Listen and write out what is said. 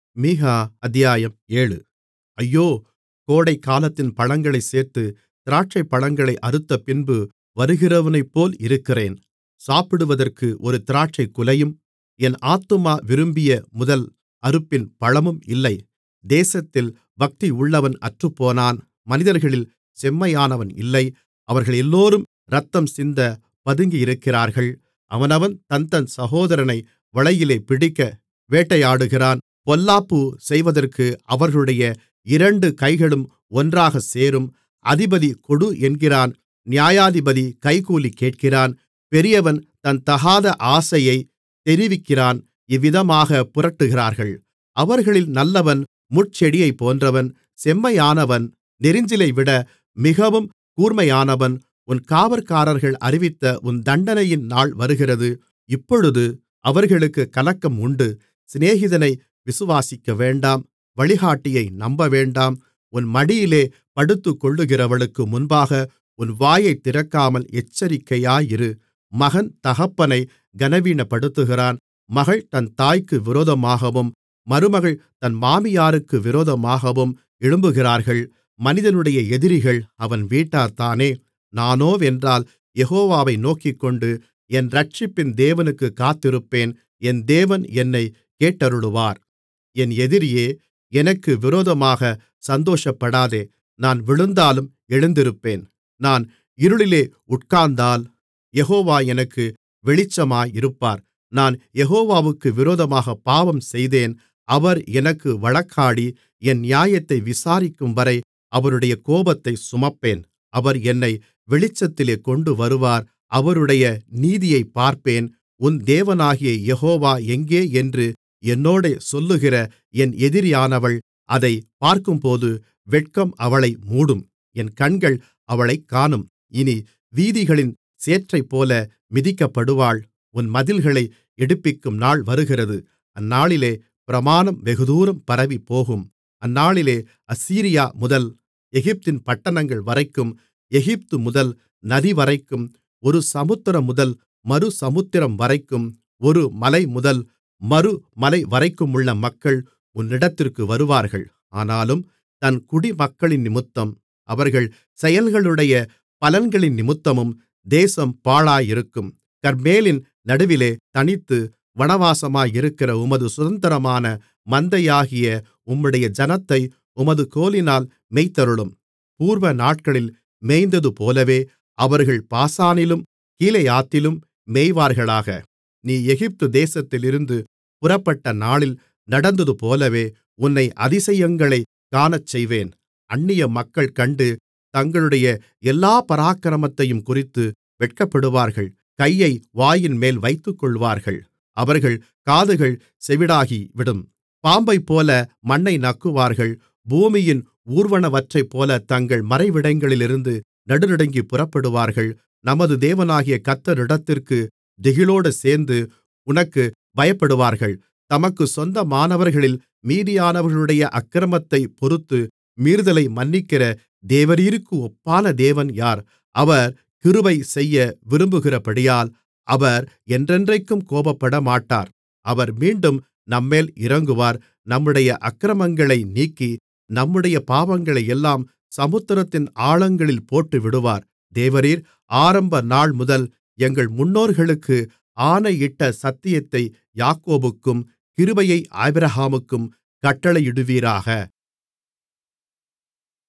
மீகா அத்தியாயம் ஏழு ஐயோ கோடைக்காலத்தின் பழங்களைச் சேர்த்து திராட்சைப்பழங்களை அறுத்தபின்பு வருகிறவனைப்போல் இருக்கிறேன் சாப்பிடுவதற்கு ஒரு திராட்சைக்குலையும் என் ஆத்துமா விரும்பிய முதல் அறுப்பின் பழமும் இல்லை தேசத்தில் பக்தியுள்ளவன் அற்றுப்போனான் மனிதர்களில் செம்மையானவன் இல்லை அவர்களெல்லோரும் இரத்தம் சிந்தப் பதுங்கியிருக்கிறார்கள் அவனவன் தன்தன் சகோதரனை வலையிலே பிடிக்க வேட்டையாடுகிறான் பொல்லாப்பு செய்வதற்கு அவர்களுடைய இரண்டு கைகளும் ஒன்றாகச் சேரும் அதிபதி கொடு என்கிறான் நியாயாதிபதி கைக்கூலி கேட்கிறான் பெரியவன் தன் தகாத ஆசையைத் தெரிவிக்கிறான் இவ்விதமாகப் புரட்டுகிறார்கள் அவர்களில் நல்லவன் முட்செடியைப்போன்றவன் செம்மையானவன் நெரிஞ்சிலைவிட மிகவும் கூர்மையானவன் உன் காவற்காரர்கள் அறிவித்த உன் தண்டனையின் நாள் வருகிறது இப்பொழுது அவர்களுக்குக் கலக்கம் உண்டு சிநேகிதனை விசுவாசிக்கவேண்டாம் வழிகாட்டியை நம்பவேண்டாம் உன் மடியிலே படுத்துக்கொள்ளுகிறவளுக்கு முன்பாக உன் வாயைத் திறக்காமல் எச்சரிக்கையாயிரு மகன் தகப்பனைக் கனவீனப்படுத்துகிறான் மகள் தன் தாய்க்கு விரோதமாகவும் மருமகள் தன் மாமியாருக்கு விரோதமாகவும் எழும்புகிறார்கள் மனிதனுடைய எதிரிகள் அவன் வீட்டார்தானே நானோவென்றால் யெகோவாவை நோக்கிக்கொண்டு என் இரட்சிப்பின் தேவனுக்குக் காத்திருப்பேன் என் தேவன் என்னைக் கேட்டருளுவார் என் எதிரியே எனக்கு விரோதமாகச் சந்தோஷப்படாதே நான் விழுந்தாலும் எழுந்திருப்பேன் நான் இருளிலே உட்கார்ந்தால் யெகோவா எனக்கு வெளிச்சமாயிருப்பார் நான் யெகோவாவுக்கு விரோதமாகப் பாவம் செய்தேன் அவர் எனக்கு வழக்காடி என் நியாயத்தை விசாரிக்கும்வரை அவருடைய கோபத்தைச் சுமப்பேன் அவர் என்னை வெளிச்சத்திலே கொண்டுவருவார் அவருடைய நீதியைப் பார்ப்பேன் உன் தேவனாகிய யெகோவா எங்கே என்று என்னோடே சொல்லுகிற என் எதிரியானவள் அதைப் பார்க்கும்போது வெட்கம் அவளை மூடும் என் கண்கள் அவளைக் காணும் இனி வீதிகளின் சேற்றைப்போல மிதிக்கப்படுவாள் உன் மதில்களை எடுப்பிக்கும் நாள் வருகிறது அந்நாளிலே பிரமாணம் வெகுதூரம் பரவிப்போகும் அந்நாளிலே அசீரியா முதல் எகிப்தின் பட்டணங்கள் வரைக்கும் எகிப்து முதல் நதிவரைக்கும் ஒரு சமுத்திரம் முதல் மறு சமுத்திரம் வரைக்கும் ஒரு மலை முதல் மறு மலைவரைக்குமுள்ள மக்கள் உன்னிடத்திற்கு வருவார்கள் ஆனாலும் தன் குடிமக்களினிமித்தம் அவர்கள் செயல்களுடைய பலன்களினிமித்தமும் தேசம் பாழாயிருக்கும் கர்மேலின் நடுவிலே தனித்து வனவாசமாயிருக்கிற உமது சுதந்திரமான மந்தையாகிய உம்முடைய ஜனத்தை உமது கோலினால் மேய்த்தருளும் பூர்வ நாட்களில் மேய்ந்ததுபோலவே அவர்கள் பாசானிலும் கீலேயாத்திலும் மேய்வார்களாக நீ எகிப்து தேசத்திலிருந்து புறப்பட்ட நாளில் நடந்ததுபோலவே உன்னை அதிசயங்களைக் காணச்செய்வேன் அந்நிய மக்கள் கண்டு தங்களுடைய எல்லா பராக்கிரமத்தையும் குறித்து வெட்கப்படுவார்கள் கையை வாயின்மேல் வைத்துக்கொள்வார்கள் அவர்கள் காதுகள் செவிடாகிவிடும் பாம்பைப்போல மண்ணை நக்குவார்கள் பூமியின் ஊர்வனவற்றைப்போல தங்கள் மறைவிடங்களிலிருந்து நடுநடுங்கிப் புறப்படுவார்கள் நமது தேவனாகிய கர்த்தரிடத்திற்குத் திகிலோடு சேர்ந்து உனக்குப் பயப்படுவார்கள் தமக்குச் சொந்தமானவர்களில் மீதியானவர்களுடைய அக்கிரமத்தைப் பொறுத்து மீறுதலை மன்னிக்கிற தேவரீருக்கு ஒப்பான தேவன் யார் அவர் கிருபை செய்ய விரும்புகிறபடியால் அவர் என்றென்றைக்கும் கோபப்படமாட்டார் அவர் மீண்டும் நம்மேல் இரங்குவார் நம்முடைய அக்கிரமங்களை நீக்கி நம்முடைய பாவங்களையெல்லாம் சமுத்திரத்தின் ஆழங்களில் போட்டுவிடுவார் தேவரீர் ஆரம்ப நாள்முதல் எங்கள் முன்னோர்களுக்கு ஆணையிட்ட சத்தியத்தை யாக்கோபுக்கும் கிருபையை ஆபிரகாமுக்கும் கட்டளையிடுவீராக